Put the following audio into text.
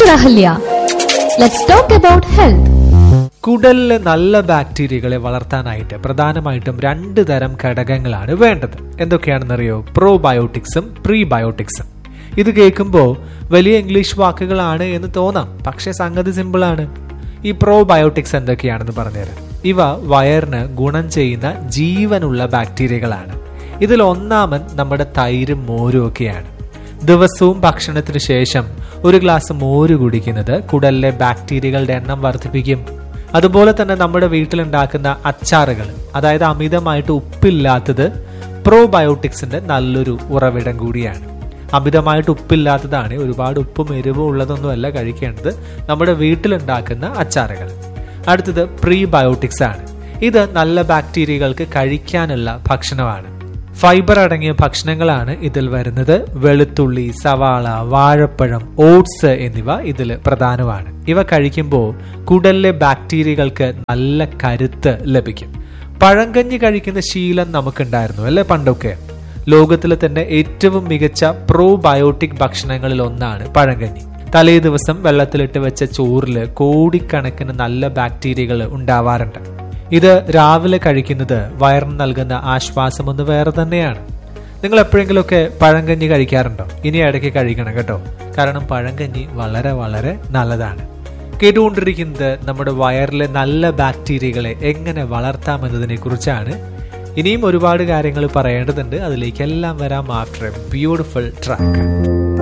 Dr. Ahalya. Let's talk about health. കുടലിലെ നല്ല ബാക്ടീരിയകളെ വളർത്താനായിട്ട് പ്രധാനമായിട്ടും രണ്ട് തരം ഘടകങ്ങളാണ് വേണ്ടത് എന്തൊക്കെയാണെന്നറിയോ പ്രോബയോട്ടിക്സും പ്രീബയോട്ടിക്സും ഇത് കേൾക്കുമ്പോൾ വലിയ ഇംഗ്ലീഷ് വാക്കുകളാണ് എന്ന് തോന്നാം പക്ഷെ സംഗതി സിമ്പിളാണ് ഈ പ്രോബയോട്ടിക്സ് എന്തൊക്കെയാണെന്ന് പറഞ്ഞുതരാം ഇവ വയറിന് ഗുണം ചെയ്യുന്ന ജീവനുള്ള ബാക്ടീരിയകളാണ് ഇതിൽ ഒന്നാമൻ നമ്മുടെ തൈരും മോരും ഒക്കെയാണ് ദിവസവും ഭക്ഷണത്തിന് ശേഷം ഒരു ഗ്ലാസ് മോര് കുടിക്കുന്നത് കുടലിലെ ബാക്ടീരിയകളുടെ എണ്ണം വർദ്ധിപ്പിക്കും അതുപോലെ തന്നെ നമ്മുടെ വീട്ടിലുണ്ടാക്കുന്ന അച്ചാറുകൾ അതായത് അമിതമായിട്ട് ഉപ്പില്ലാത്തത് പ്രോബയോട്ടിക്സിന്റെ നല്ലൊരു ഉറവിടം കൂടിയാണ് അമിതമായിട്ട് ഉപ്പില്ലാത്തതാണ് ഒരുപാട് ഉപ്പും എരിവും ഉള്ളതൊന്നുമല്ല കഴിക്കേണ്ടത് നമ്മുടെ വീട്ടിലുണ്ടാക്കുന്ന അച്ചാറുകൾ അടുത്തത് പ്രീബയോട്ടിക്സ് ആണ് ഇത് നല്ല ബാക്ടീരിയകൾക്ക് കഴിക്കാനുള്ള ഭക്ഷണമാണ് ഫൈബർ അടങ്ങിയ ഭക്ഷണങ്ങളാണ് ഇതിൽ വരുന്നത് വെളുത്തുള്ളി സവാള വാഴപ്പഴം ഓട്സ് എന്നിവ ഇതിൽ പ്രധാനമാണ് ഇവ കഴിക്കുമ്പോൾ കുടലിലെ ബാക്ടീരിയകൾക്ക് നല്ല കരുത്ത് ലഭിക്കും പഴങ്കഞ്ഞി കഴിക്കുന്ന ശീലം നമുക്കുണ്ടായിരുന്നു അല്ലെ പണ്ടൊക്കെ ലോകത്തിലെ തന്നെ ഏറ്റവും മികച്ച പ്രോബയോട്ടിക് ഭക്ഷണങ്ങളിൽ ഒന്നാണ് പഴങ്കഞ്ഞി തലേ ദിവസം വെള്ളത്തിലിട്ട് വെച്ച ചോറില് കോടിക്കണക്കിന് നല്ല ബാക്ടീരിയകൾ ഉണ്ടാവാറുണ്ട് ഇത് രാവിലെ കഴിക്കുന്നത് വയറിന് നൽകുന്ന ആശ്വാസം ഒന്ന് വേറെ തന്നെയാണ് നിങ്ങൾ എപ്പോഴെങ്കിലുമൊക്കെ പഴങ്കഞ്ഞി കഴിക്കാറുണ്ടോ ഇനി ഇടയ്ക്ക് കഴിക്കണം കേട്ടോ കാരണം പഴങ്കഞ്ഞി വളരെ വളരെ നല്ലതാണ് കേട്ടുകൊണ്ടിരിക്കുന്നത് നമ്മുടെ വയറിലെ നല്ല ബാക്ടീരിയകളെ എങ്ങനെ വളർത്താമെന്നതിനെ കുറിച്ചാണ് ഇനിയും ഒരുപാട് കാര്യങ്ങൾ പറയേണ്ടതുണ്ട് അതിലേക്കെല്ലാം വരാം ആഫ്റ്റർ എ ബ്യൂട്ടിഫുൾ ട്രാക്ക്